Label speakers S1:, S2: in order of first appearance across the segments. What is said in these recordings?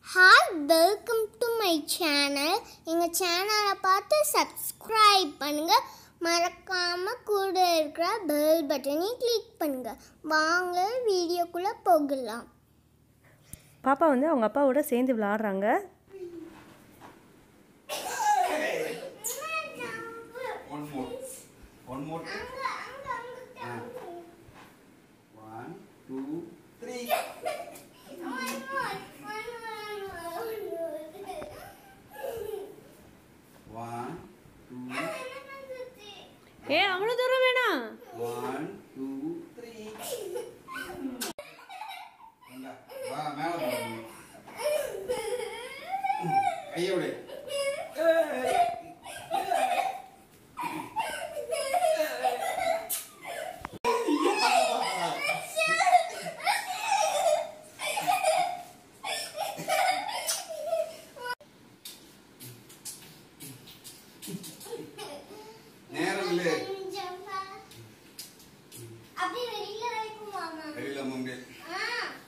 S1: Hi welcome to my channel எங்கள் சேனலை பார்த்து சப்ஸ்கிரைப் பண்ணுங்கள் மறக்காமல் கூட இருக்கிற பெல் பட்டனையும் கிளிக் பண்ணுங்கள் வாங்க வீடியோக்குள்ளே போகலாம்
S2: பாப்பா வந்து அவங்க அப்பாவோட சேர்ந்து விளையாடுறாங்க
S3: One more. One more. Ah. One, two, three. One, two,
S2: ஏ அவ்வளோ தூரம் வேணாம்
S3: one, two, three. இந்தா, வா மேல போடு. கையை விடு. நேரம் இல்லை
S1: அப்படியே வெளியில வரைக்கும் மாமா
S3: வெளியில போக முடியாது
S1: ஆ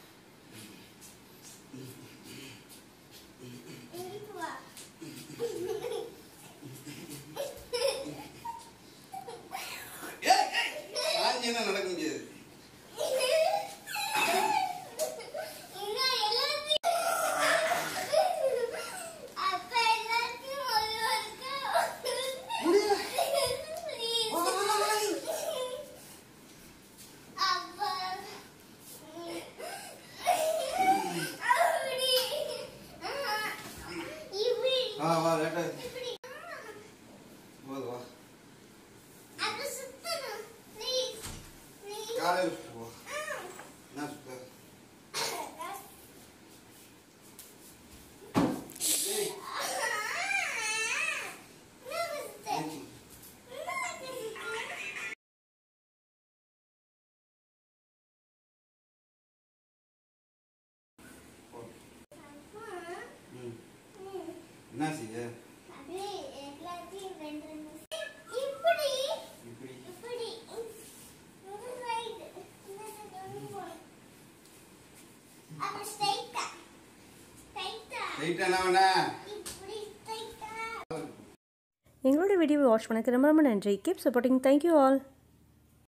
S1: இங்கிட்டு வா
S3: ஏய், ஏய், சாஞ்சினா நடக்க முடியாது
S1: இன்னும் எல்லாத்தையும் அப்ப எல்லாத்தையும் ஒருவருக்கு அப்பா அப்படி இப்படி
S3: வா வா லேட்டா
S1: இப்படி
S3: போது வா
S1: அது சுத்தணும் ப்ளீஸ் ப்ளீஸ்
S3: காலையில் சுத்து போ என்ன சுத்த ஏய், ஏய். போ. ம். என்ன செய்ய
S1: இப்படி
S3: இப்படி
S1: இப்படி ரைட் அப்ப ஸ்ட்ரைட்டா ஸ்ட்ரைட்டா
S3: ரைட் என்ன வேணா
S1: இப்படி ஸ்ட்ரைட்டா
S2: எங்களோட வீடியோவை வாட்ச் பண்ணக்கு ரொம்ப ரொம்ப நன்றி கீப் சப்போர்ட்டிங் தேங்க்யூ ஆல்